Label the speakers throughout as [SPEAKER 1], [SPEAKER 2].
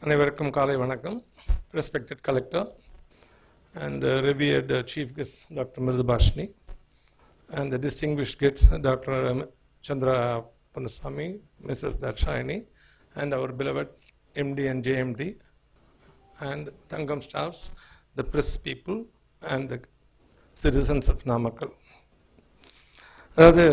[SPEAKER 1] அனைவருக்கும் காலை வணக்கம் respected collector and revered chief guest doctor Mirudhubashini and distinguished guests doctor Chandra Ponnusamy Mrs Dharshayini and our beloved MD and JMD and Tangam staffs, the press people, and the citizens of Namakkal. அதாவது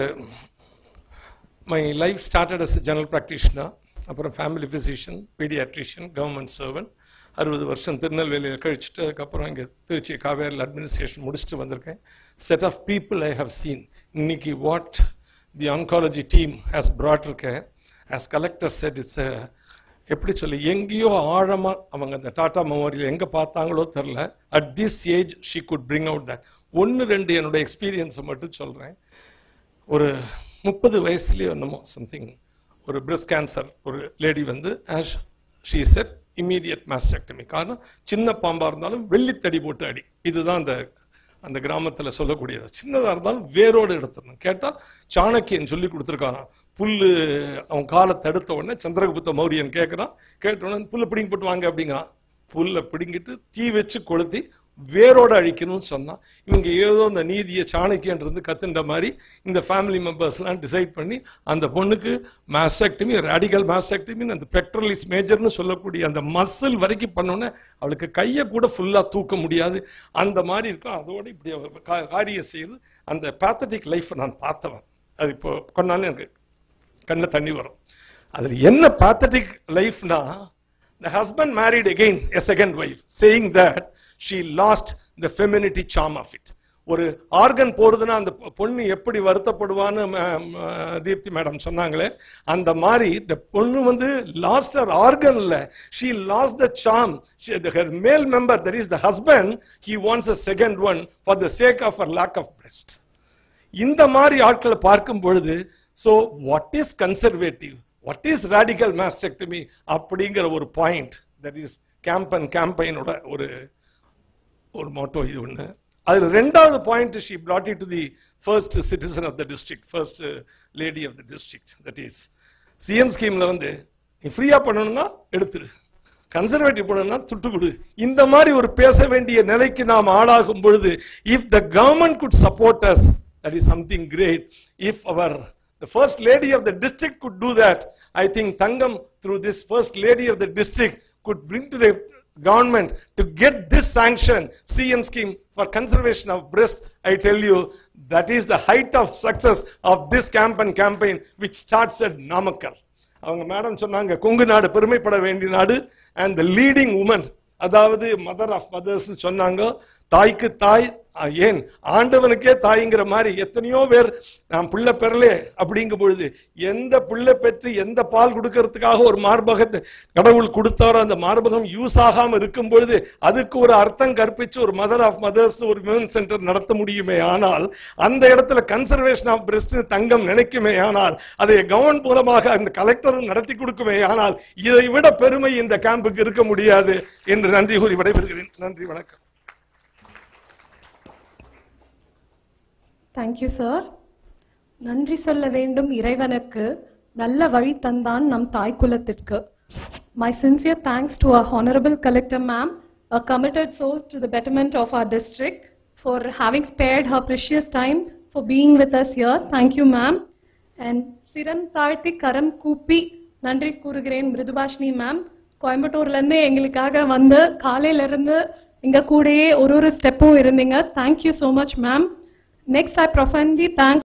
[SPEAKER 1] my life started as general practitioner அப்புறம் family physician paediatrician government servant அறுபது வருஷம் திருநெல்வேலியில் கழிச்சுட்டு அதுக்கப்புறம் இங்கே Trichy காவேரியில் administration முடிச்சுட்டு வந்திருக்கேன் set of people I have seen இன்னைக்கு what the oncology team has brought இருக்கேன் ஆஸ் கலெக்டர் செட் இட்ஸ் எப்படி சொல்லி எங்கேயோ ஆழமா அவங்க அந்த டாடா மெமோரியல் எங்க பார்த்தாங்களோ தெரில at this age she could bring out that ஒன்று ரெண்டு என்னோட எக்ஸ்பீரியன்ஸை மட்டும் சொல்றேன் ஒரு முப்பது வயசுலயோ என்னமோ சம்திங் ஒரு பிரஸ்ட் கேன்சர் ஒரு லேடி வந்து as she said immediate mastectomy காரணம் சின்ன பாம்பா இருந்தாலும் வெள்ளித்தடி போட்டு அடி இதுதான் அந்த அந்த கிராமத்துல சொல்லக்கூடியது சின்னதா இருந்தாலும் வேரோடு எடுத்துடணும் கேட்டா சாணக்கியன் சொல்லி கொடுத்துருக்காராம் புல்லு அவன் காலை தடுத்த உடனே சந்திரகுப்த மௌரியன் கேட்கறான் கேட்ட உடனே புல்லை பிடிங்கி போட்டு வாங்க அப்படிங்கிறான் புல்லை பிடுங்கிட்டு தீ வச்சு கொளுத்தி வேரோட அழிக்கணும்னு சொன்னான் இவங்க ஏதோ இந்த நீதியை சாணக்கியன் இருந்து கத்துன்ற மாதிரி இந்த ஃபேமிலி மெம்பர்ஸ்லாம் டிசைட் பண்ணி அந்த பொண்ணுக்கு மாஸ்டெக்டமி ரேடிகல் மாஸ்டெக்டமி அந்த பெக்ட்ரலிஸ் மேஜர்னு சொல்லக்கூடிய அந்த மசில் வரைக்கும் பண்ணோன்னே அவளுக்கு கையை கூட ஃபுல்லா தூக்க முடியாது அந்த மாதிரி இருக்கும் அதோட இப்படி அவ கா- காரியம் செய்து அந்த பேத்தட்டிக் லைஃப் நான் பார்த்தவன் அது இப்போ கொண்டாலும் எனக்கு கண்ணில் தண்ணி வரும் அதில் என்ன pathetic லைஃப்னா the husband married again a second wife saying that she lost the femininity charm of it ஒரு ஆர்கன் போறதுன்னா அந்த பொ- பொண்ணு எப்படி வருத்தப்படுவான்னு ம- ம- தீப்தி மேடம் சொன்னாங்களே அந்த மாதிரி இந்த பொண்ணு வந்து லாஸ்ட் her ஆர்கன் இல்ல she lost the charm she, the, her male member that is the husband he wants a second one for the sake of her lack of breast இந்த மாதிரி ஆட்களை பார்க்கும் பொழுது so what is conservative what is radical mastectomy அப்படிங்கிற ஒரு point that is campaign கேம்பைனோட ஒரு ஒரு மோட்டோ இது ஒன்று அதில் ரெண்டாவது point she brought it to the first citizen of the district first lady of the district that is CM ஸ்கீம்ல வந்து நீ ஃப்ரீயா பண்ணணும்னா எடுத்துரு கன்சர்வேட்டிவ் பண்ணணும்னா துட்டு கொடு இந்த மாதிரி ஒரு பேச வேண்டிய நிலைக்கு நாம் ஆளாகும் பொழுது if the government good support us that is something great if our the first lady of the district could do that i think tangam through this first lady of the district could bring to the government to get this sanction cm scheme for conservation of breast i tell you that is the height of success of this campaign campaign which starts at namakkal அவங்க madam சொன்னாங்க கொங்கு நாடு பெருமைப்பட வேண்டிய நாடு and the leading woman அதாவது mother of mothers சொன்னாங்க தாய்க்கு தாய் அஹ், ஏன் ஆண்டவனுக்கே தாய்ங்கிற மாதிரி எத்தனையோ பேர் நான் பிள்ளை பெறலே அப்படிங்கும் பொழுது எந்த பிள்ளை பெற்று எந்த பால் கொடுக்கறதுக்காக ஒரு மார்பகத்தை கடவுள் கொடுத்தாரோ அந்த மார்பகம் யூஸ் ஆகாம இருக்கும் பொழுது அதுக்கு ஒரு அர்த்தம் கற்பிச்சு ஒரு மதர் ஆஃப் மதர்ஸ் ஒரு விமன் சென்டர் நடத்த முடியுமே ஆனால் அந்த இடத்துல கன்சர்வேஷன் ஆஃப் பிரஸ்ட் தங்கம் நினைக்குமே ஆனால் அதை கவர்மெண்ட் மூலமாக அந்த கலெக்டரும் நடத்தி கொடுக்குமே ஆனால் இதை விட பெருமை இந்த கேம்புக்கு இருக்க முடியாது என்று நன்றி கூறி விடைபெறுகிறேன் நன்றி வணக்கம்
[SPEAKER 2] தேங்க்யூ சார் நன்றி சொல்ல வேண்டும் இறைவனுக்கு நல்ல வழி தந்தான் நம் தாய் குலத்திற்கு my sincere thanks to our honourable collector ma'am a committed soul to the betterment of our district for having spared her precious time for being with us here thank you ma'am and சிரம் தாழ்த்தி கரம் கூப்பி நன்றி கூறுகிறேன் மிருதுபாஷினி ma'am கோயம்புத்தூர்ல இருந்து எங்களுக்காக வந்து காலையில இருந்து இங்க கூடயே ஒரு ஒரு ஸ்டெப்பும் இருந்தீங்க thank you so much ma'am Next, I profoundly thank